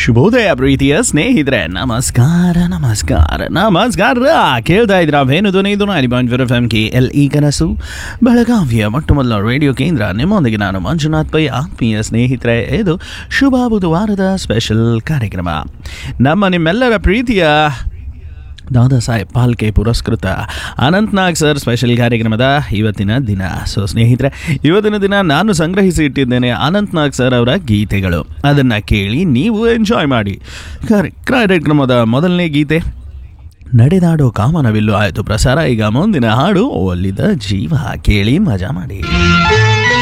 ಶುಭೋದಯ ಪ್ರೀತಿಯ ಸ್ನೇಹಿತರೆ ನಮಸ್ಕಾರ ನಮಸ್ಕಾರ ನಮಸ್ಕಾರ ಕೇಳ್ತಾ ಇದ್ರ ವೇಣು ಧ್ವನಿ ಇದು ನಾರಿ ಬಾಂಜ್ F M K L E ಕನಸು ಬೆಳಗಾವಿಯ ಮೊಟ್ಟ ಮೊದಲ ರೇಡಿಯೋ ಕೇಂದ್ರ ನಿಮ್ಮೊಂದಿಗೆ ನಾನು ಮಂಜುನಾಥ್ ಪೈ ಆತ್ಮೀಯ ಸ್ನೇಹಿತರೆ ಇದು ಶುಭ ಬುಧವಾರದ ಸ್ಪೆಷಲ್ ಕಾರ್ಯಕ್ರಮ ನಮ್ಮ ನಿಮ್ಮೆಲ್ಲರ ಪ್ರೀತಿಯ ದಾದಾ ಸಾಹೇಬ್ ಪಾಲ್ಕೆ ಪುರಸ್ಕೃತ ಅನಂತ್ನಾಗ್ ಸರ್ ಸ್ಪೆಷಲ್ ಕಾರ್ಯಕ್ರಮದ ಇವತ್ತಿನ ದಿನ ಸೊ ಸ್ನೇಹಿತರೆ ಇವತ್ತಿನ ದಿನ ನಾನು ಸಂಗ್ರಹಿಸಿ ಇಟ್ಟಿದ್ದೇನೆ ಅನಂತ್ನಾಗ್ ಸರ್ ಅವರ ಗೀತೆಗಳು ಅದನ್ನು ಕೇಳಿ ನೀವು ಎಂಜಾಯ್ ಮಾಡಿ ಕಾರ್ಯ- ಕಾರ್ಯಕ್ರಮದ ಮೊದಲನೇ ಗೀತೆ ನಡೆದಾಡೋ ಕಾಮನವಿಲ್ಲು ಆಯಿತು ಪ್ರಸಾರ ಈಗ ಮುಂದಿನ ಹಾಡು ಒಲಿದ ಜೀವ ಕೇಳಿ ಮಜಾ ಮಾಡಿ